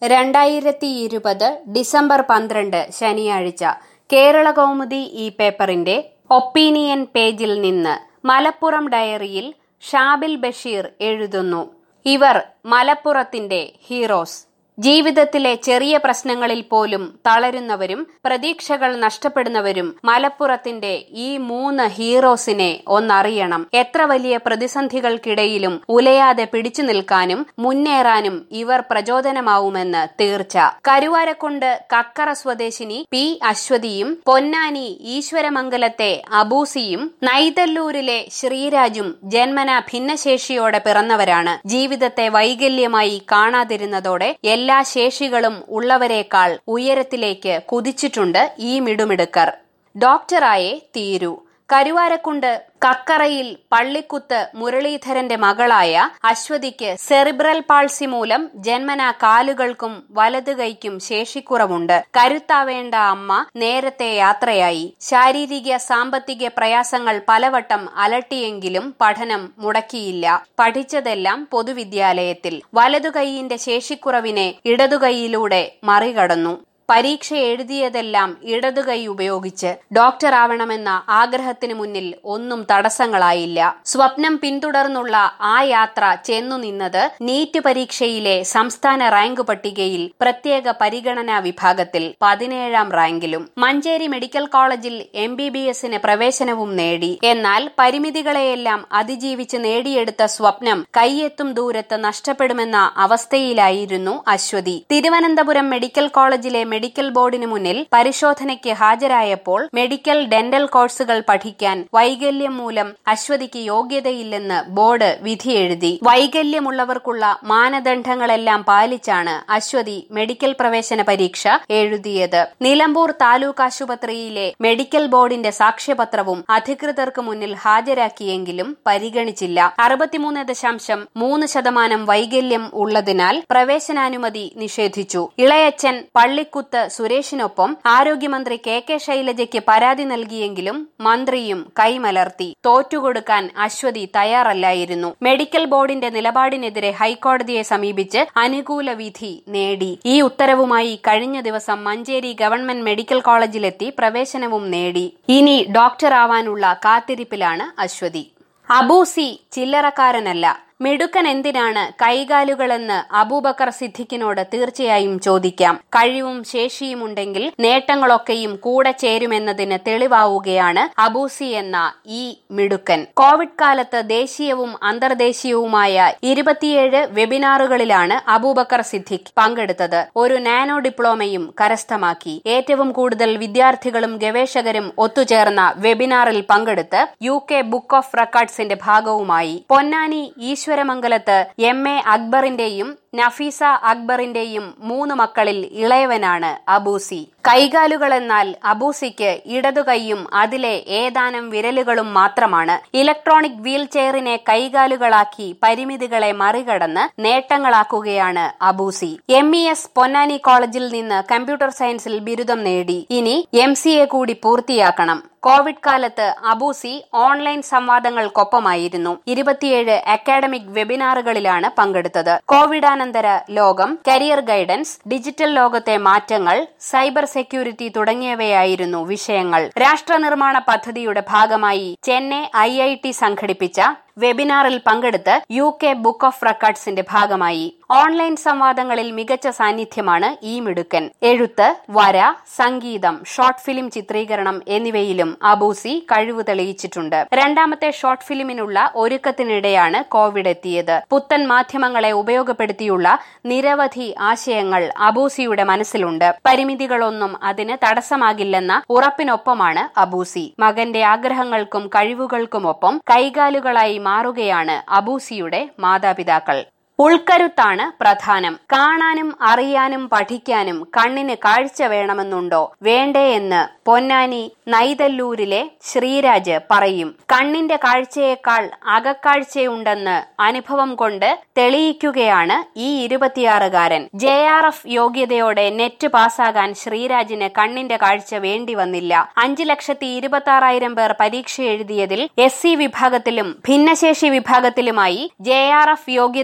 രണ്ടായിരത്തി ഇരുപത് ഡിസംബർ പന്ത്രണ്ട് ശനിയാഴ്ച കേരള കൗമുദി ഈ പേപ്പറിന്റെ ഒപ്പീനിയൻ പേജിൽ നിന്ന് മലപ്പുറം ഡയറിയിൽ ഷാബിൽ ബഷീർ എഴുതുന്നു ഇവർ മലപ്പുറത്തിന്റെ ഹീറോസ് ജീവിതത്തിലെ ചെറിയ പ്രശ്നങ്ങളിൽ പോലും തളരുന്നവരും പ്രതീക്ഷകൾ നഷ്ടപ്പെടുന്നവരും മലപ്പുറത്തിന്റെ ഈ മൂന്ന് ഹീറോസിനെ ഒന്നറിയണം എത്ര വലിയ പ്രതിസന്ധികൾക്കിടയിലും ഉലയാതെ പിടിച്ചു നിൽക്കാനും മുന്നേറാനും ഇവർ പ്രചോദനമാവുമെന്ന് തീർച്ച കരുവാരക്കുണ്ട് കക്കറ സ്വദേശിനി പി അശ്വതിയും പൊന്നാനി ഈശ്വരമംഗലത്തെ അബൂസിയും നൈതല്ലൂരിലെ ശ്രീരാജും ജന്മന ഭിന്നശേഷിയോടെ പിറന്നവരാണ് ജീവിതത്തെ വൈകല്യമായി കാണാതിരുന്നതോടെ എല്ലാ ശേഷികളും ഉള്ളവരെക്കാൾ ഉയരത്തിലേക്ക് കുതിച്ചിട്ടുണ്ട് ഈ മിടുമിടുക്കർ ഡോക്ടറായേ തീരൂ കരുവാരക്കുണ്ട് കക്കറയിൽ പള്ളിക്കുത്ത് മുരളീധരന്റെ മകളായ അശ്വതിക്ക് സെറിബ്രൽ പാൾസി മൂലം ജന്മന കാലുകൾക്കും വലതുകൈക്കും ശേഷിക്കുറവുണ്ട് കരുത്താവേണ്ട അമ്മ നേരത്തെ യാത്രയായി ശാരീരിക സാമ്പത്തിക പ്രയാസങ്ങൾ പലവട്ടം അലട്ടിയെങ്കിലും പഠനം മുടക്കിയില്ല പഠിച്ചതെല്ലാം പൊതുവിദ്യാലയത്തിൽ വലതുകൈയിന്റെ ശേഷിക്കുറവിനെ ഇടതുകൈയിലൂടെ മറികടന്നു പരീക്ഷ എഴുതിയതെല്ലാം ഇടതുകൈ ഉപയോഗിച്ച് ഡോക്ടറാവണമെന്ന ആഗ്രഹത്തിനു മുന്നിൽ ഒന്നും തടസ്സങ്ങളായില്ല സ്വപ്നം പിന്തുടർന്നുള്ള ആ യാത്ര ചെന്നു നിന്നത് നീറ്റ് പരീക്ഷയിലെ സംസ്ഥാന റാങ്ക് പട്ടികയിൽ പ്രത്യേക പരിഗണനാ വിഭാഗത്തിൽ പതിനേഴാം റാങ്കിലും മഞ്ചേരി മെഡിക്കൽ കോളേജിൽ എം ബി ബി എസിന് പ്രവേശനവും നേടി എന്നാൽ പരിമിതികളെയെല്ലാം അതിജീവിച്ച് നേടിയെടുത്ത സ്വപ്നം കൈയെത്തും ദൂരത്ത് നഷ്ടപ്പെടുമെന്ന അവസ്ഥയിലായിരുന്നു അശ്വതി തിരുവനന്തപുരം മെഡിക്കൽ കോളേജിലെ മെഡിക്കൽ ബോർഡിന് മുന്നിൽ പരിശോധനയ്ക്ക് ഹാജരായപ്പോൾ മെഡിക്കൽ ഡെന്റൽ കോഴ്സുകൾ പഠിക്കാൻ വൈകല്യം മൂലം അശ്വതിക്ക് യോഗ്യതയില്ലെന്ന് ബോർഡ് വിധിയെഴുതി വൈകല്യമുള്ളവർക്കുള്ള മാനദണ്ഡങ്ങളെല്ലാം പാലിച്ചാണ് അശ്വതി മെഡിക്കൽ പ്രവേശന പരീക്ഷ എഴുതിയത് നിലമ്പൂർ താലൂക്ക് ആശുപത്രിയിലെ മെഡിക്കൽ ബോർഡിന്റെ സാക്ഷ്യപത്രവും അധികൃതർക്ക് മുന്നിൽ ഹാജരാക്കിയെങ്കിലും പരിഗണിച്ചില്ല അറുപത്തിമൂന്ന് ദശാംശം മൂന്ന് ശതമാനം വൈകല്യം ഉള്ളതിനാൽ പ്രവേശനാനുമതി നിഷേധിച്ചു ഇളയച്ചൻ പള്ളിക്കുത്ത് സുരേഷിനൊപ്പം ആരോഗ്യമന്ത്രി കെ കെ ശൈലജയ്ക്ക് പരാതി നൽകിയെങ്കിലും മന്ത്രിയും കൈമലർത്തി തോറ്റുകൊടുക്കാൻ അശ്വതി തയ്യാറല്ലായിരുന്നു മെഡിക്കൽ ബോർഡിന്റെ നിലപാടിനെതിരെ ഹൈക്കോടതിയെ സമീപിച്ച് അനുകൂല വിധി നേടി ഈ ഉത്തരവുമായി കഴിഞ്ഞ ദിവസം മഞ്ചേരി ഗവൺമെന്റ് മെഡിക്കൽ കോളേജിലെത്തി പ്രവേശനവും നേടി ഇനി ഡോക്ടറാവാനുള്ള കാത്തിരിപ്പിലാണ് അശ്വതി അബൂസി ചില്ലറക്കാരനല്ല മിടുക്കൻ എന്തിനാണ് കൈകാലുകളെന്ന് അബൂബക്കർ സിദ്ദിഖിനോട് തീർച്ചയായും ചോദിക്കാം കഴിവും ശേഷിയുമുണ്ടെങ്കിൽ നേട്ടങ്ങളൊക്കെയും കൂടെ ചേരുമെന്നതിന് തെളിവാവുകയാണ് അബൂസി എന്ന ഈ മിടുക്കൻ കോവിഡ് കാലത്ത് ദേശീയവും അന്തർദേശീയവുമായ ഇരുപത്തിയേഴ് വെബിനാറുകളിലാണ് അബൂബക്കർ സിദ്ദിഖ് പങ്കെടുത്തത് ഒരു നാനോ ഡിപ്ലോമയും കരസ്ഥമാക്കി ഏറ്റവും കൂടുതൽ വിദ്യാർത്ഥികളും ഗവേഷകരും ഒത്തുചേർന്ന വെബിനാറിൽ പങ്കെടുത്ത് യു കെ ബുക്ക് ഓഫ് റെക്കോർഡ്സിന്റെ ഭാഗവുമായി പൊന്നാനി ഈശ്വര ഈശ്വരമംഗലത്ത് എം എ അക്ബറിന്റെയും നഫീസ അക്ബറിന്റെയും മൂന്ന് മക്കളിൽ ഇളയവനാണ് അബൂസി കൈകാലുകളെന്നാൽ അബൂസിക്ക് ഇടതുകൈയും അതിലെ ഏതാനും വിരലുകളും മാത്രമാണ് ഇലക്ട്രോണിക് വീൽ ചെയറിനെ കൈകാലുകളാക്കി പരിമിതികളെ മറികടന്ന് നേട്ടങ്ങളാക്കുകയാണ് Abusi M E S Ponnani കോളേജിൽ നിന്ന് കമ്പ്യൂട്ടർ സയൻസിൽ ബിരുദം നേടി ഇനി എം സി എ കൂടി പൂർത്തിയാക്കണം കോവിഡ് കാലത്ത് അബൂസി ഓൺലൈൻ സംവാദങ്ങൾക്കൊപ്പമായിരുന്നു ഇരുപത്തിയേഴ് അക്കാഡമിക് വെബിനാറുകളിലാണ് പങ്കെടുത്തത് കോവിഡാനന്തര ലോകം കരിയർ ഗൈഡൻസ് ഡിജിറ്റൽ ലോകത്തെ മാറ്റങ്ങൾ സൈബർ സെക്യൂരിറ്റി തുടങ്ങിയവയായിരുന്നു വിഷയങ്ങൾ രാഷ്ട്ര നിർമ്മാണ പദ്ധതിയുടെ ഭാഗമായി ചെന്നൈ ഐ ഐ ടി സംഘടിപ്പിച്ച വെബിനാറിൽ പങ്കെടുത്ത് യു കെ ബുക്ക് ഓഫ് റെക്കോർഡ്സിന്റെ ഭാഗമായി ഓൺലൈൻ സംവാദങ്ങളിൽ മികച്ച സാന്നിധ്യമാണ് ഈ മിടുക്കൻ എഴുത്ത് വര സംഗീതം ഷോർട്ട് ഫിലിം ചിത്രീകരണം എന്നിവയിലും അബൂസി കഴിവ് തെളിയിച്ചിട്ടുണ്ട് രണ്ടാമത്തെ ഷോർട്ട് ഫിലിമിനുള്ള ഒരുക്കത്തിനിടെയാണ് കോവിഡ് എത്തിയത് പുത്തൻ മാധ്യമങ്ങളെ ഉപയോഗപ്പെടുത്തിയുള്ള നിരവധി ആശയങ്ങൾ അബൂസിയുടെ മനസ്സിലുണ്ട് പരിമിതികളൊന്നും അതിന് തടസ്സമാകില്ലെന്ന ഉറപ്പിനൊപ്പമാണ് അബൂസി മകന്റെ ആഗ്രഹങ്ങൾക്കും കഴിവുകൾക്കുമൊപ്പം കൈകാലുകളായി മാറുകയാണ് അബൂസിയുടെ മാതാപിതാക്കൾ ഉൾക്കരുത്താണ് പ്രധാനം കാണാനും അറിയാനും പഠിക്കാനും കണ്ണിന് കാഴ്ച വേണമെന്നുണ്ടോ വേണ്ടേ എന്ന് പൊന്നാനി നൈതല്ലൂരിലെ ശ്രീരാജ് പറയും കണ്ണിന്റെ കാഴ്ചയേക്കാൾ അകക്കാഴ്ചയുണ്ടെന്ന് അനുഭവം കൊണ്ട് തെളിയിക്കുകയാണ് ഈ ഇരുപത്തിയാറുകാരൻ ജെ ആർ എഫ് യോഗ്യതയോടെ നെറ്റ് പാസ്സാകാൻ ശ്രീരാജിന് കണ്ണിന്റെ കാഴ്ച വേണ്ടി വന്നില്ല അഞ്ചു ലക്ഷത്തി ഇരുപത്തി ആറായിരം പേർ പരീക്ഷ എഴുതിയതിൽ എസ് സി വിഭാഗത്തിലും ഭിന്നശേഷി വിഭാഗത്തിലുമായി ജെ ആർ എഫ് യോഗ്യതയോടെ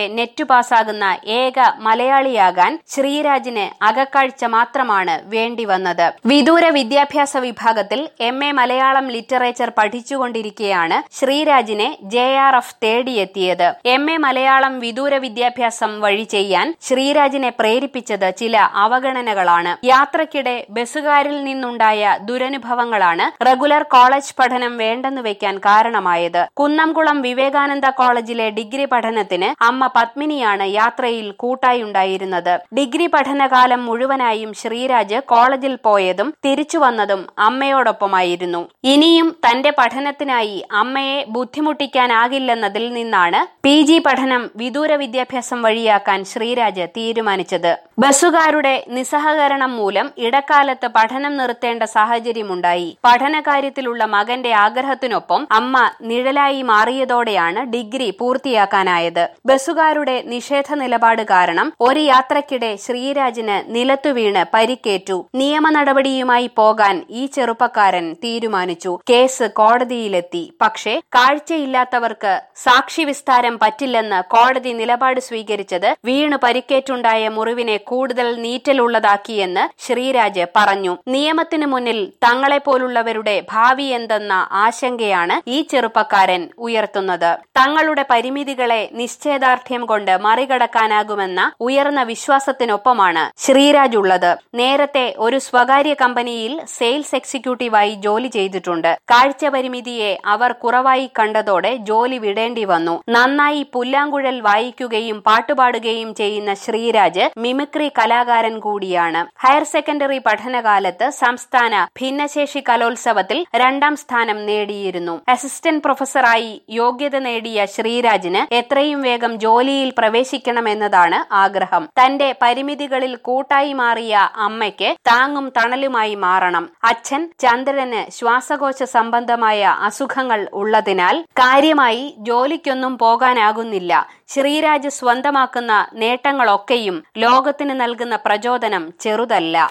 നെറ്റ് പാസ്സാകുന്ന ഏക മലയാളിയാകാൻ ശ്രീരാജിന് അകക്കാഴ്ച മാത്രമാണ് വേണ്ടിവന്നത് വിദൂര വിദ്യാഭ്യാസ വിഭാഗത്തിൽ എം എ മലയാളം ലിറ്ററേച്ചർ പഠിച്ചുകൊണ്ടിരിക്കെയാണ് ശ്രീരാജിനെ ജെ ആർ എഫ് തേടിയെത്തിയത് എം എ മലയാളം വിദൂര വിദ്യാഭ്യാസം വഴി ചെയ്യാൻ ശ്രീരാജിനെ പ്രേരിപ്പിച്ചത് ചില അവഗണനകളാണ് യാത്രക്കിടെ ബസ്സുകാരിൽ നിന്നുണ്ടായ ദുരനുഭവങ്ങളാണ് റെഗുലർ കോളേജ് പഠനം വേണ്ടെന്ന് വെക്കാൻ കാരണമായത് കുന്നംകുളം വിവേകാനന്ദ കോളേജിലെ ഡിഗ്രി പഠനത്തിന് അമ്മ പത്മിനിയാണ് യാത്രയിൽ കൂട്ടായുണ്ടായിരുന്നത് ഡിഗ്രി പഠനകാലം മുഴുവനായും ശ്രീരാജ് കോളേജിൽ പോയതും തിരിച്ചു വന്നതും അമ്മയോടൊപ്പമായിരുന്നു ഇനിയും തന്റെ പഠനത്തിനായി അമ്മയെ ബുദ്ധിമുട്ടിക്കാനാകില്ലെന്നതിൽ നിന്നാണ് പി ജി പഠനം വിദൂര വിദ്യാഭ്യാസം വഴിയാക്കാൻ ശ്രീരാജ് തീരുമാനിച്ചത് ബസ്സുകാരുടെ നിസ്സഹകരണം മൂലം ഇടക്കാലത്ത് പഠനം നിർത്തേണ്ട സാഹചര്യമുണ്ടായി പഠനകാര്യത്തിലുള്ള മകന്റെ ആഗ്രഹത്തിനൊപ്പം അമ്മ നിഴലായി മാറിയതോടെയാണ് ഡിഗ്രി പൂർത്തിയാക്കാനായത് ബസ്സുകാരുടെ നിഷേധ നിലപാട് കാരണം ഒരു യാത്രക്കിടെ ശ്രീരാജിന് നിലത്തു വീണ് പരിക്കേറ്റു നിയമ നടപടിയുമായി പോകാൻ ഈ ചെറുപ്പക്കാരൻ തീരുമാനിച്ചു കേസ് കോടതിയിലെത്തി പക്ഷേ കാഴ്ചയില്ലാത്തവർക്ക് സാക്ഷി വിസ്താരം പറ്റില്ലെന്ന് കോടതി നിലപാട് സ്വീകരിച്ചത് വീണ് പരിക്കേറ്റുണ്ടായ മുറിവിനെ കൂടുതൽ നീറ്റലുള്ളതാക്കിയെന്ന് ശ്രീരാജ് പറഞ്ഞു നിയമത്തിനു മുന്നിൽ തങ്ങളെപ്പോലുള്ളവരുടെ ഭാവി എന്തെന്ന ആശങ്കയാണ് ഈ ചെറുപ്പക്കാരൻ ഉയർത്തുന്നത് തങ്ങളുടെ പരിമിതികളെ നിശ്ചയദാർഢ്യം കൊണ്ട് മറികടക്കാനാകുമെന്ന ഉയർന്ന വിശ്വാസത്തിനൊപ്പമാണ് ശ്രീരാജ് ഉള്ളത് നേരത്തെ ഒരു സ്വകാര്യ കമ്പനിയിൽ സെയിൽസ് എക്സിക്യൂട്ടീവായി ജോലി ചെയ്തിട്ടുണ്ട് കാഴ്ച പരിമിതിയെ അവർ കുറവായി കണ്ടതോടെ ജോലി വിടേണ്ടി വന്നു നന്നായി പുല്ലാങ്കുഴൽ വായിക്കുകയും പാട്ടുപാടുകയും ചെയ്യുന്ന ശ്രീരാജ് മിമിക്രി കലാകാരൻ കൂടിയാണ് ഹയർ സെക്കൻഡറി പഠനകാലത്ത് സംസ്ഥാന ഭിന്നശേഷി കലോത്സവത്തിൽ രണ്ടാം സ്ഥാനം നേടിയിരുന്നു അസിസ്റ്റന്റ് പ്രൊഫസറായി യോഗ്യത നേടിയ ശ്രീരാജിന് എത്രയും വേഗം ജോലിയിൽ പ്രവേശിക്കണമെന്നതാണ് ആഗ്രഹം തന്റെ പരിമിതികളിൽ കൂട്ടായി മാറിയ അമ്മയ്ക്ക് താങ്ങും തണലുമായി മാറണം അച്ഛൻ ചന്ദ്രന് ശ്വാസകോശ സംബന്ധമായ അസുഖങ്ങൾ ഉള്ളതിനാൽ കാര്യമായി ജോലിക്കൊന്നും പോകാനാകുന്നില്ല ശ്രീരാജ് സ്വന്തമാക്കുന്ന നേട്ടങ്ങളൊക്കെയും ലോകത്തിന് നൽകുന്ന പ്രചോദനം ചെറുതല്ല